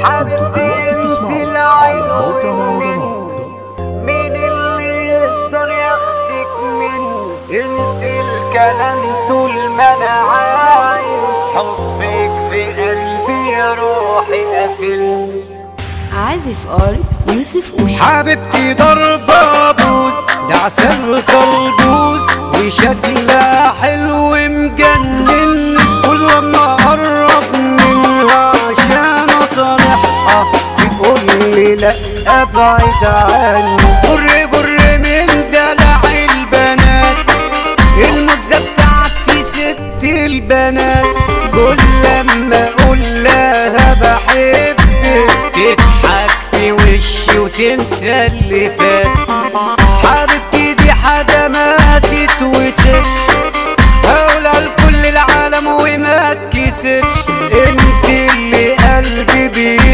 حبيبتي انت العين والنين مين اللي يقدر ياخدك من انسي الكلام طول ما انا عايش حبك في قلبي يا روحي قتلني عازف ار يوسف اوشا حبيبتي ضربة بوز ده عسل طلبوز وشكلها حلو مجنن كل لما اقرب منها عشان اصالحها تقول لي لا ابعد عني بر بر من دلع البنات المزة بتاعتي ست البنات كل لما اقول لها بحبك تضحك في وشي وتنسى اللي فات حبيبتي دي حاجة ما تتوصفش هقولها لكل العالم وما تكسفش انت اللي قلبي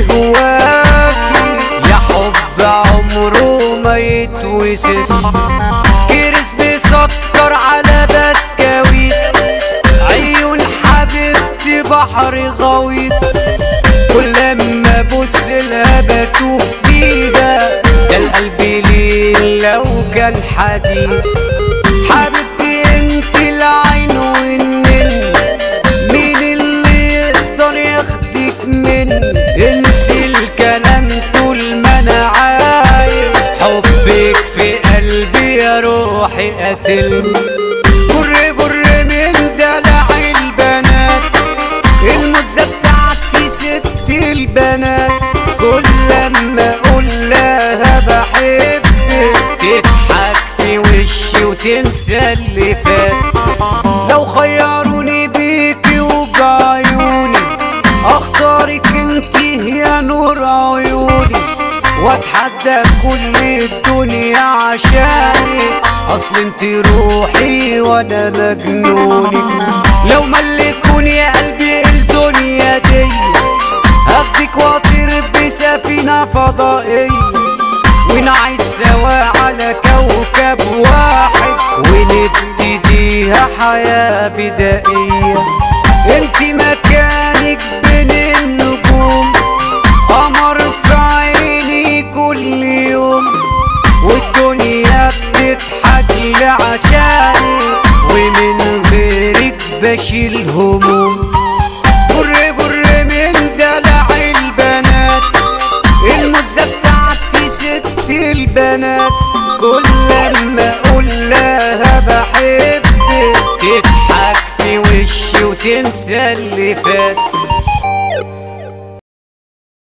بيهواكي يا حب عمره ما يتوصف كرس بيسكر على بسكويت عيون حبيبتي بحر غويط كل لما ابص لها بتوه فيها ده القلب ليه لو كان حديد حبيبتي انت العين والنن مين اللي يقدر ياخدك من انسي الكلام طول ما انا عايش حبك في قلبي يا روحي قتلني بر بر من دلع البنات المزة بتاعتي ست البنات كل لما اقول لها بحبك تضحك في وشي وتنسى اللي فات لو خيروني بيكي وبعيوني اختارك انت يا نور عيوني واتحدى كل الدنيا عشانك اصل انت روحي وانا مجنوني لو ملكوني يا قلبي الدنيا دي هاخدك واطير بسفينة فضائية ونعيش سوا على كوكب واحد ونبتديها حياة بدائية انت مكانك بين النجوم قمر في عيني كل يوم والدنيا بتضحك لي عشانك ومن غيرك بشيل هموم بر بر من دلع البنات المزة بتاعتي ست البنات كل لما اقول لها بحبك تضحك في وشي وتنسى اللي فات